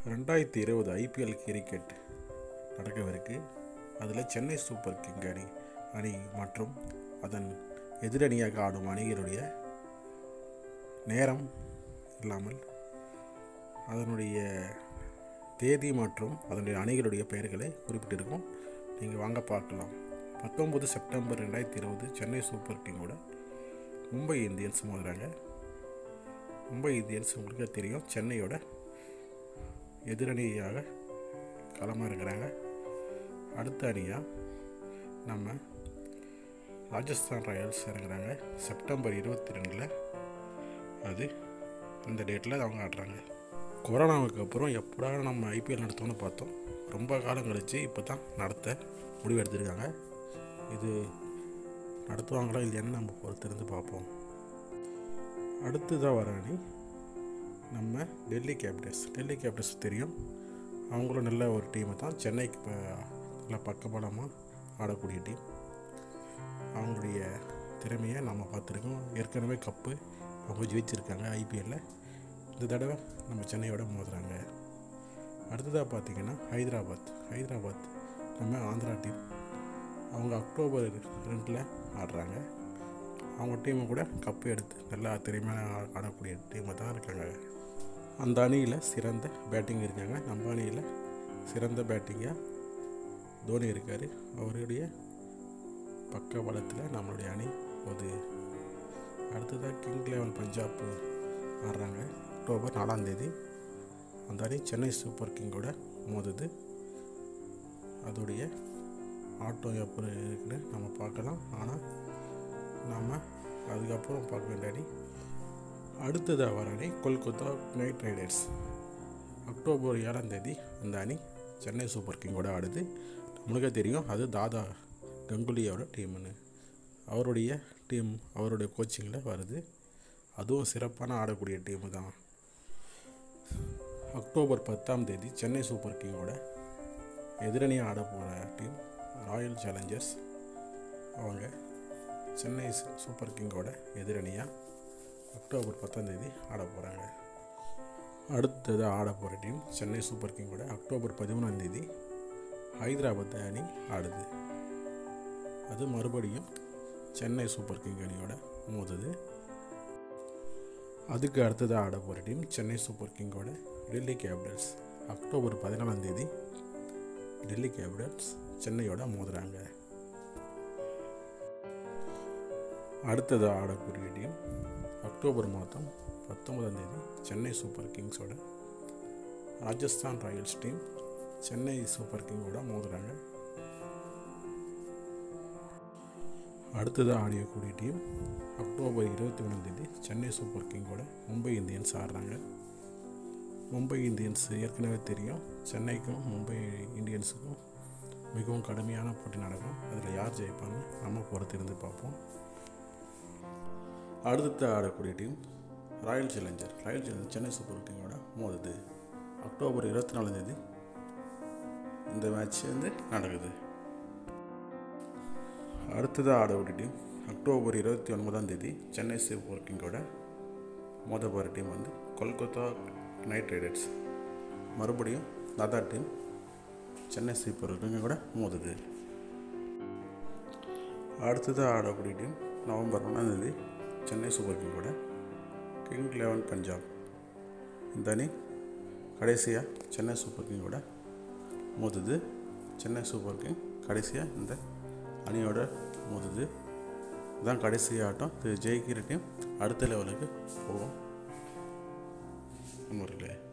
ரெண்டாயிரத்தி இருபது IPL cricket நடக்கவிருக்கு அதில் சென்னை சூப்பர் கிங் அணி அணி மற்றும் அதன் எதிரணியாக ஆடும் அணிகளுடைய நேரம் இல்லாமல் அதனுடைய தேதி மற்றும் அதனுடைய அணிகளுடைய பெயர்களை குறிப்பிட்டிருக்கும் நீங்கள் வாங்க பார்க்கலாம் பத்தொம்பது செப்டம்பர் ரெண்டாயிரத்தி இருபது சென்னை சூப்பர் கிங்கோட மும்பை இந்தியன்ஸ் மோதுறாங்க மும்பை இந்தியன்ஸ் உங்களுக்கு தெரியும் சென்னையோட எதிரணியாக களமாக இருக்கிறாங்க அடுத்த அணியாக நம்ம ராஜஸ்தான் ராயல்ஸ் இறங்குறாங்க செப்டம்பர் இருபத்தி ரெண்டில் அது இந்த டேட்டில் அவங்க ஆடுறாங்க கொரோனாவுக்கு அப்புறம் எப்படா நம்ம ஐபிஎல் நடத்தோம்னு பார்த்தோம் ரொம்ப காலம் கழித்து இப்போ தான் நடத்த முடிவு எடுத்திருக்காங்க இது நடத்துவாங்களா இல்லையான்னு நம்ம பொறுத்திருந்து பார்ப்போம் அடுத்ததாக வர அணி நம்ம டெல்லி கேபிட்டல்ஸ் டெல்லி கேபிட்டல்ஸ் தெரியும் அவங்களும் நல்ல ஒரு டீமை தான் சென்னைக்கு இப்போ நல்ல பக்கபலமாக ஆடக்கூடிய டீம் அவங்களுடைய திறமையை நம்ம பார்த்துருக்கோம் ஏற்கனவே கப்பு அவங்க ஜெயிச்சிருக்காங்க ஐபிஎல்லில் இந்த தடவை நம்ம சென்னையோட மோதுறாங்க அடுத்ததாக பார்த்தீங்கன்னா ஹைதராபாத் ஹைதராபாத் நம்ம ஆந்திரா டீம் அவங்க அக்டோபர் ரெண்டில் ஆடுறாங்க அவங்க டீமை கூட கப்பு எடுத்து நல்லா திறமையாக ஆடக்கூடிய டீமை தான் இருக்காங்க அந்த அணியில் சிறந்த பேட்டிங் இருக்காங்க நம்ம அணியில் சிறந்த பேட்டிங்காக தோனி இருக்கார் அவருடைய பக்க பலத்தில் நம்மளுடைய அணி ஒரு அடுத்ததாக கிங் லெவல் பஞ்சாப் ஆடுறாங்க அக்டோபர் நாலாம் தேதி அந்த அணி சென்னை சூப்பர் கிங்கோட மோதுது அதோடைய ஆட்டோ எப்போ இருக்குன்னு நம்ம பார்க்கலாம் ஆனால் நாம் அதுக்கப்புறம் பார்க்க வேண்டிய அணி அடுத்ததாக வர அணி கொல்கத்தா நைட் ரைடர்ஸ் அக்டோபர் ஏழாம் தேதி அந்த அணி சென்னை சூப்பர் கிங்கோட ஆடுது நம்மளுக்கே தெரியும் அது தாதா கங்குலியோட டீம்னு அவருடைய டீம் அவருடைய கோச்சிங்கில் வருது அதுவும் சிறப்பான ஆடக்கூடிய டீமு தான் அக்டோபர் பத்தாம் தேதி சென்னை சூப்பர் கிங்கோட எதிரணியாக ஆட போகிற டீம் ராயல் சேலஞ்சர்ஸ் அவங்க சென்னை சூப்பர் கிங்கோட எதிரணியாக அக்டோபர் பத்தாம் தேதி ஆட போகிறாங்க அடுத்தது ஆட போகிற டீம் சென்னை சூப்பர் கிங்கோட அக்டோபர் பதிமூணாம் தேதி ஹைதராபாத் அணி ஆடுது அது மறுபடியும் சென்னை சூப்பர் கிங் அணியோட மோதுது அதுக்கு அடுத்ததாக ஆட போகிற டீம் சென்னை சூப்பர் கிங்கோட டெல்லி கேபிட்டல்ஸ் அக்டோபர் பதினாலாம் தேதி டெல்லி கேபிட்டல்ஸ் சென்னையோட மோதுறாங்க அடுத்ததாக ஆடக்கூடிய டீம் அக்டோபர் மாதம் பத்தொன்பதாம் தேதி சென்னை சூப்பர் கிங்ஸோட Rajasthan Royals team Chennai Super கிங்கோட மோதுறாங்க அடுத்ததாக ஆடியக்கூடிய டீம் அக்டோபர் இருபத்தி ஒன்றாம் தேதி சென்னை சூப்பர் கிங்கோட மும்பை இந்தியன்ஸ் ஆடுறாங்க மும்பை இந்தியன்ஸ் ஏற்கனவே தெரியும் சென்னைக்கும் மும்பை இந்தியன்ஸுக்கும் மிகவும் கடுமையான போட்டி நடக்கும் அதில் யார் ஜெயிப்பான்னு நம்ம பொறுத்திருந்து பார்ப்போம் அடுத்த ஆடக்கூடிய team Royal Challenger Royal Challenger Chennai Super கிங்கோட மோதுது அக்டோபர் இருபத்தி நாலாம் தேதி இந்த மேட்ச் வந்து நடக்குது அடுத்ததாக ஆடக்கூடிய டீம் அக்டோபர் இருபத்தி ஒன்பதாம் தேதி சென்னை சூப்பர் கிங்கோட மோத போகிற டீம் வந்து கொல்கத்தா நைட் ரைடர்ஸ் மறுபடியும் தாதா டீம் சென்னை சூப்பர் கிங்கோட மோதுது அடுத்ததாக ஆடக்கூடிய டீம் நவம்பர் ஒன்றாம் தேதி சென்னை சூப்பர் கிங்கோட கிங் லெவன் பஞ்சாப் இந்த அணி கடைசியாக சென்னை சூப்பர் கிங்கோட மோதுது சென்னை சூப்பர் கிங் கடைசியாக இந்த அணியோட மோதுது இதுதான் கடைசி ஆட்டம் இது ஜெயிக்கிற டீம் அடுத்த லெவலுக்கு போகும் முறையில்